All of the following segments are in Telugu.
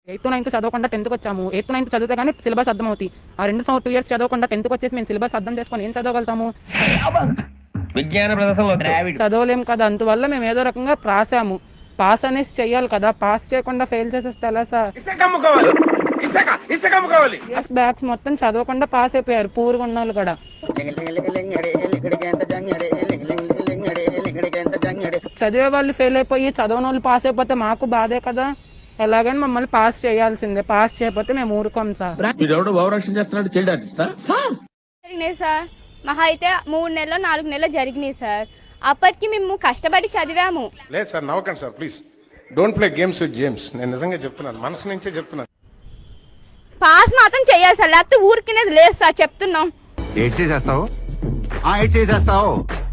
ఎయిత్ నైన్త్ చదవకుండా టెన్త్కి వచ్చాము ఎయిత్ నైన్త్ చదివితే కానీ సిలబస్ అర్థం అవుతాయి ఆ రెండు సంవత్సరం టూ ఇయర్స్ చదవకుండా టెన్త్కి వచ్చేసి మేము సిలబస్ అర్థం చేసుకొని ఏం చదవగలుగుతాము విజ్ఞాన ప్రదర్శనలో ద్రావిడ్ చదవలేం కదా అందువల్ల మేము ఏదో రకంగా రాసాము పాస్ అనేసి చెయ్యాలి కదా పాస్ చేయకుండా ఫెయిల్ చేసేస్తే ఎలా సార్ ఇసుక అమ్ముకోవాలి ఇసుక ఇసుక అమ్ముకోవాలి ఇయర్స్ బ్యాగ్స్ మొత్తం చదవకుండా పాస్ అయిపోయారు పూర్గా ఉన్న వాళ్ళు కూడా చదివే వాళ్ళు ఫెయిల్ అయిపోయి చదవని వాళ్ళు పాస్ అయిపోతే మాకు బాధే కదా ఎలాగైనా మమ్మల్ని పాస్ చేయాల్సిందే పాస్ చేయకపోతే మేము ఊరుకోం సార్ వీడెవడో భావరక్షణ చేస్తున్నాడు చైల్డ్ ఆర్టిస్టా జరిగినాయి సార్ మహా అయితే మూడు నెలలు నాలుగు నెలలు జరిగినాయి సార్ అప్పటికి మేము కష్టపడి చదివాము లేదు సార్ నవ్వకండి sir please don't play games with James నేను నిజంగా చెప్తున్నాను మనసు నుంచే చెప్తున్నాను పాస్ మాత్రం చేయాలి సార్ లేకపోతే ఊరికినేది లేదు సార్ చెప్తున్నాం ఏడ్ చేసేస్తావు ఆ ఏడ్ చేసేస్తావు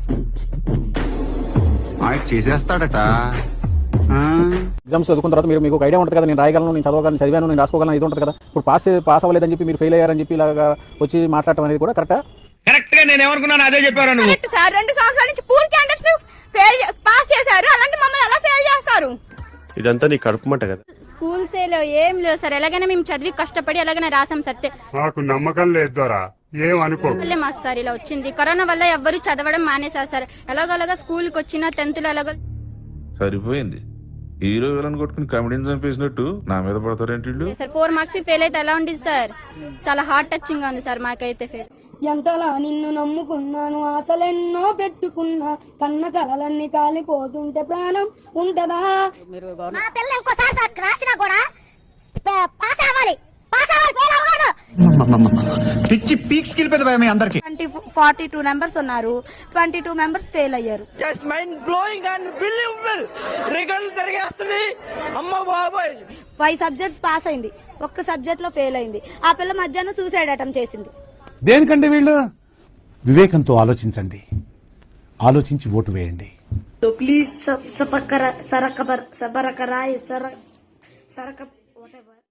ఆ ఏడ్ చేసేస్తాడట ఆ. ఎగ్జామ్స్ చదువుకున్న తర్వాత మీరు మీకు ఒక ఐడియా ఉంటుంది కదా నేను రాయగలను నేను చదవగలను చదివాను నేను రాసుకోగలను ఇది ఉంటుంది కదా ఇప్పుడు పాస్ పాస్ అవ్వలేదని చెప్పి మీరు ఫెయిల్ అయ్యారని చెప్పి ఇలాగా వచ్చి మాట్లాడటం అనేది కూడా కరెక్టా కరెక్ట్ గా నేను ఏమనుకున్నాను అదే చెప్పారు నువ్వు కరెక్ట్ సార్ రెండు సంవత్సరాల నుంచి పూర్ క్యాండిడేట్స్ ఫెయిల్ పాస్ చేశారు అలాంటి మమ్మల్ని ఎలా ఫెయిల్ చేస్తారు ఇదంతా నీ కడుపుమంట కదా స్కూల్స్ ఏం లేవు సార్ ఎలాగైనా మేము చదివి కష్టపడి ఎలాగైనా రాసాం సార్ నాకు నమ్మకం లేదు దొరా ఏం అనుకో వల్లే మాకు సార్ ఇలా వచ్చింది కరోనా వల్ల ఎవ్వరు చదవడం మానేశారు సార్ ఎలాగోలాగా స్కూల్కి వచ్చిన టెన్త్లో ఎలాగో సరిపోయింది హీరో విలన్ కొట్టుకుని కమెడీని చంపేసినట్టు నా మీద పడతారేంటి వీళ్ళు సార్ ఫోర్ మార్క్స్ ఫెయిల్ అయితే ఎలా ఉండేది సార్ చాలా హార్ట్ టచింగ్ గా ఉంది సార్ మాకైతే ఫెయిల్ ఎంతలా నిన్ను నమ్ముకున్నాను ఆశలెన్నో పెట్టుకున్నా కన్న కలలన్నీ కాలిపోతుంటే ప్రాణం ఉంటదా మా పిల్లలు ఇంకోసారి రాసినా కూడా పాస్ అవ్వాలి పాస్ అవ్వాలి ఫెయిల్ అవ్వకూడదు పిచ్చి పీక్స్ కిలిపోయింది మీ అందరికి ట్వంటీ ఫార్టీ టూ మెంబర్స్ ఉన్నారు ట్వంటీ టూ మెంబర్స్ ఫెయిల్ అయ్యారు just mind blowing and believable result తిరిగేస్తుంది అమ్మ బాబాయ్ ఫైవ్ సబ్జెక్ట్స్ పాస్ అయింది ఒక్క సబ్జెక్ట్ లో ఫెయిల్ అయింది ఆ పిల్ల మధ్యాహ్నం సూసైడ్ అటెంప్ట్ చేసింది దేనికంటే వీళ్ళు వివేకంతో ఆలోచించండి ఆలోచించి ఓటు వేయండి ప్లీజ్ సపకర సరక సబరకరాయ్ సర సరక